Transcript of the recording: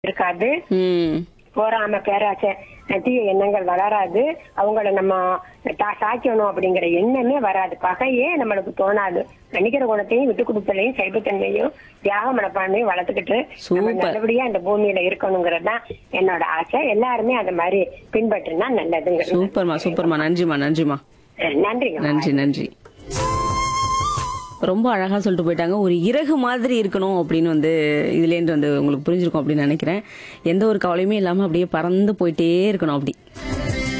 இருக்காது ம் போராம பேராசை தீய எண்ணங்கள் வளராது அவங்கள நம்ம தா- சாய்க்கணும் அப்படிங்கிற எண்ணமே வராது பகையே நம்மளுக்கு தோணாது மன்னிக்கிற குணத்தையும் விட்டு கொடுத்தலையும் சைபத்தன்மையும் தியாக மனப்பான்மையும் வளர்த்துக்கிட்டு நம்ம சூப்பர். நல்லபடியா இந்த பூமியில இருக்கணுங்கிறது தான் என்னோட ஆசை எல்லாருமே அந்த மாதிரி பின்பற்றினா நல்லதுங்கிறது சூப்பர்மா சூப்பர்மா நன்றிமா நன்றிமா அஹ் நன்றிங்க நன்றி நன்றி ரொம்ப அழகா சொல்லிட்டு போயிட்டாங்க ஒரு இறகு மாதிரி இருக்கணும் அப்படின்னு வந்து இதுலேருந்து வந்து உங்களுக்கு புரிஞ்சிருக்கும் அப்படின்னு நினைக்கிறேன் எந்த ஒரு கவலையுமே இல்லாம அப்படியே பறந்து போயிட்டே இருக்கணும் அப்படி